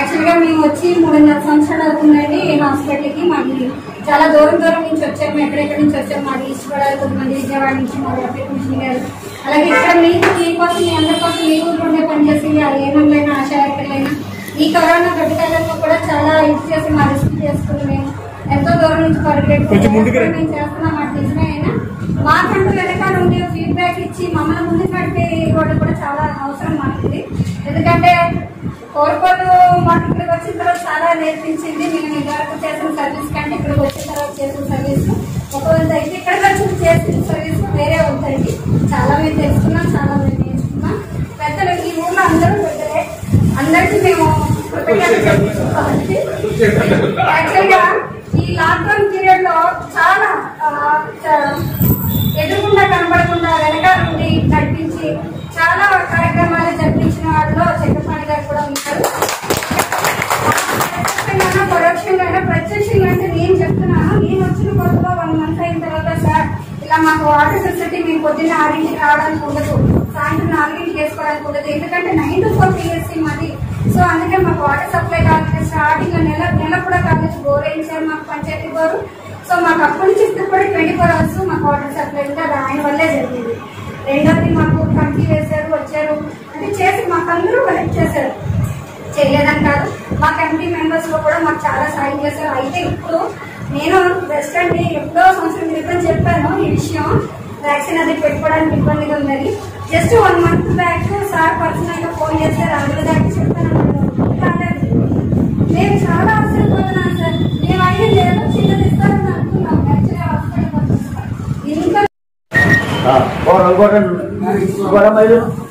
Actual గా మేము వచ్చి మూడున్నర సంవత్సరాలు అవుతుందండి ఈ హాస్పిటల్ కి మాకు చాలా దూరం దూరం నుంచి వచ్చాము ఎక్కడెక్కడి నుంచి వచ్చాము మాది ఈస్ట్ గోదావరి కొంతమంది విజయవాడ నుంచి మా రఫీక్ మిషన్ గారు అలాగే ఇక్కడ మీకు మీకోసం మీ అందరి కోసం మీ ఊళ్ళో ఉండే పనిచేసి ఏమన్నా ఆశా వర్కర్లైనా ఈ కరోనా గడ్డకాలంలో కూడా చాలా ఇది చేసి మా రిస్క్ చేసుకుని మేము ఎంతో దూరం నుంచి పరిగెట్టి మేము చేస్తున్నాం మాట నిజమే అయినా మాకంటూ వెనకాల ఉండే ఫీడ్బ్యాక్ ఇచ్చి మమ్మల్ని ముందుకు నడిపే వాళ్ళు కూడా చాలా అవసరం మాకు ఎందుకంటే కోరుకోలు మాకు ఇక్కడికి వచ్చిన తర్వాత చాలా నేర్పించింది మేము ఇదివరకు చేసిన సర్వీస్ కంటే ఇక్కడికి వచ్చిన తర్వాత చేసిన సర్వీస్ ఒకవేళ అయితే ఇక్కడికి వచ్చి చేసిన సర్వీస్ వేరే ఉంటుంది చాలా మేము తెలుసుకున్నాం చాలా మేము నేర్చుకున్నాం పెద్దలు ఈ ఊర్లో అందరూ పెద్దలే అందరికీ మేము కృతజ్ఞతలు చెప్పుకోవాలి యాక్చువల్ గా ఈ లాక్డౌన్ పీరియడ్ లో చాలా ఆ, చ- ఎదురుకుండా కనబడకుండా వెనకాల నుండి నడిపించి చాలా కార్యక్రమాలు జరిపించిన వాళ్ళలో చక్రపాణి గారు కూడా ఉన్నారు ప్రత్యక్షంగానో పరోక్షంగానో ప్రత్యక్షంగా అంటే నేను చెప్తున్నాను నేను వచ్చిన కొత్తలో వన్ మంత్ అయిన తర్వాత సార్ ఇలా మాకు వాటర్ ఫెసిలిటీ మేము పొద్దున్న ఆరింటికి రావడానికి ఉండదు సాయంత్రం నాలుగింటికి వేసుకోవడానికి ఉండదు ఎందుకంటే నైన్ టు ఫోర్ పిఎస్సీ మాది సో అందుకే మాకు వాటర్ సప్లై కావాలంటే స్టార్టింగ్ నెల నెల కూడా కాలేజ్ బోర్ వేయించారు మాకు పంచాయతీ బోరు సో మాకు అప్పటి నుంచి ఇప్పటి ట్వంటీ ఫోర్ అవర్స్ మాకు వాటర్ సప్లై ఉంటే అది ఆయన వల్లే జరిగింది రెండోది మాకు కంటి వేశారు వచ్చారు అంటే చేసి మాకు అందరూ హెల్ప్ చేశారు చేయలేదని కాదు మా కమిటీ మెంబర్స్ లో కూడా మాకు చాలా సాయం చేశారు అయితే ఇప్పుడు నేను బెస్ట్ అండి ఎప్పుడో సంవత్సరం క్రితం చెప్పాను ఈ విషయం వ్యాక్సిన్ అది పెట్టుకోవడానికి ఇబ్బందిగా ఉందని just one month back sir personal గా ఫోన్ చేస్తే రాజుల దాకా చెప్పాను కాలేదు మేము చాలా ఆశ్చర్యపోతున్నాం సార్ మేము అయ్యింది ఏదో చిన్నది ఇస్తారని అనుకున్నాం యాక్చువల్లీ హాస్పిటల్ ఇంకా और इंपॉर्टेंट बड़ा मैं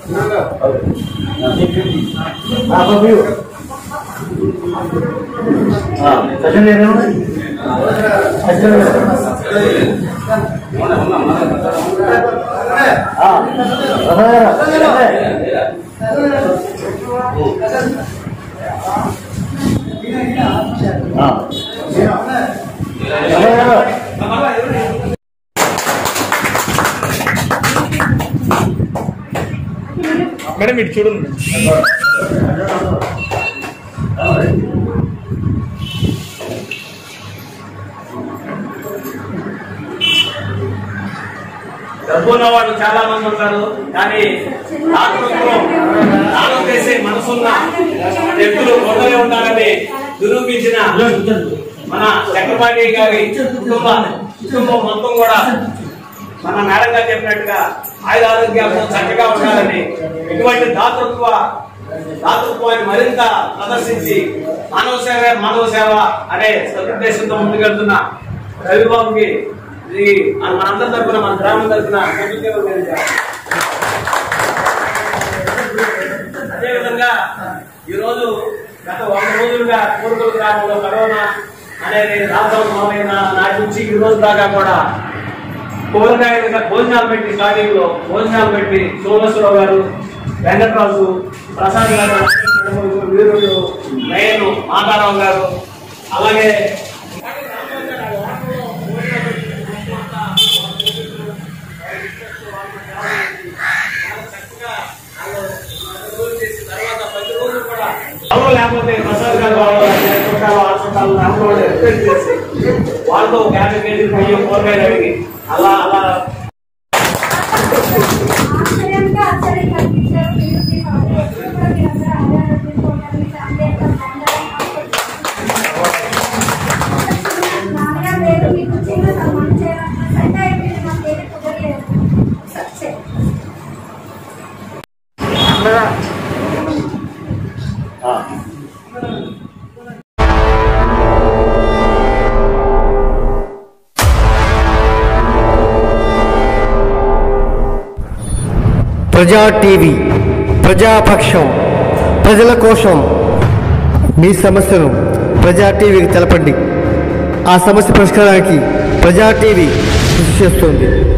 हाँ बबी हाँ सचिन ले रहे हो सचिन ले रहे हो हाँ हाँ మేడం ఇటు చూడండి డబ్బు ఉన్న వాళ్ళు చాలా మంది ఉంటారు కానీ ఆత్మత్వం దానం చేసే మనసున్న వ్యక్తులు కొండలే ఉంటారని నిరూపించిన మన చక్రపాణి గారి కుటుంబ కుటుంబం మొత్తం కూడా మన మేడం గారు చెప్పినట్టుగా ఆయుధ ఆరోగ్యాలతో చక్కగా ఉండాలని ఇటువంటి దాతృత్వ దాతృత్వాన్ని మరింత ప్రదర్శించి మానవ సేవ మానవ సేవ అనే సదుద్దేశంతో ముందుకెళ్తున్న రవిబాబుకి ఇది మనందరి తరఫున మన గ్రామం తరఫున కృతజ్ఞతలు తెలియజేయాలి. అదేవిధంగా ఈరోజు గత వంద రోజులుగా కోరుకుల గ్రామంలో కరోనా అనేది రాష్ట్రం మొదలైన నాటి నుంచి ఈ రోజు దాకా కూడా కూరగాయలుగా భోజనాలు పెట్టి స్టార్టింగ్ లో భోజనాలు పెట్టి సోమేశ్వరరావు గారు వెంకటరాజు ప్రసాద్ గారు వీరుడు నయను మాతారావు గారు అలాగే ఎవరు లేకపోతే ప్రసాద్ గారు వాళ్ళ చుట్టాలు ఆ చుట్టాలు అందరూ వాళ్ళు ఎక్స్పెక్ట్ చేసి వాళ్ళతో ఒక యాభై కేజీలు పోయి కూరగాయలు అడిగి అలా అలా ఆశ్చర్యంగా ఆశ్చర్యం కల్పించారు మీరు మీ వాళ్ళు ఎప్పుడు కూడా మీరందరూ ఆధారాలు తీసుకోవడానికి ఫ్యామిలీ యొక్క నాన్నగారు లేదు మీకు చిన్న సన్మానం చేయాలన్న సెట్ అయిపోయింది మాకు ఏది కుదరలేదు సచ్చే हाँ ప్రజా టీవీ ప్రజాపక్షం ప్రజల కోసం మీ సమస్యను ప్రజా టీవీకి తెలపండి ఆ సమస్య పరిష్కారానికి ప్రజా టీవీ కృషి చేస్తుంది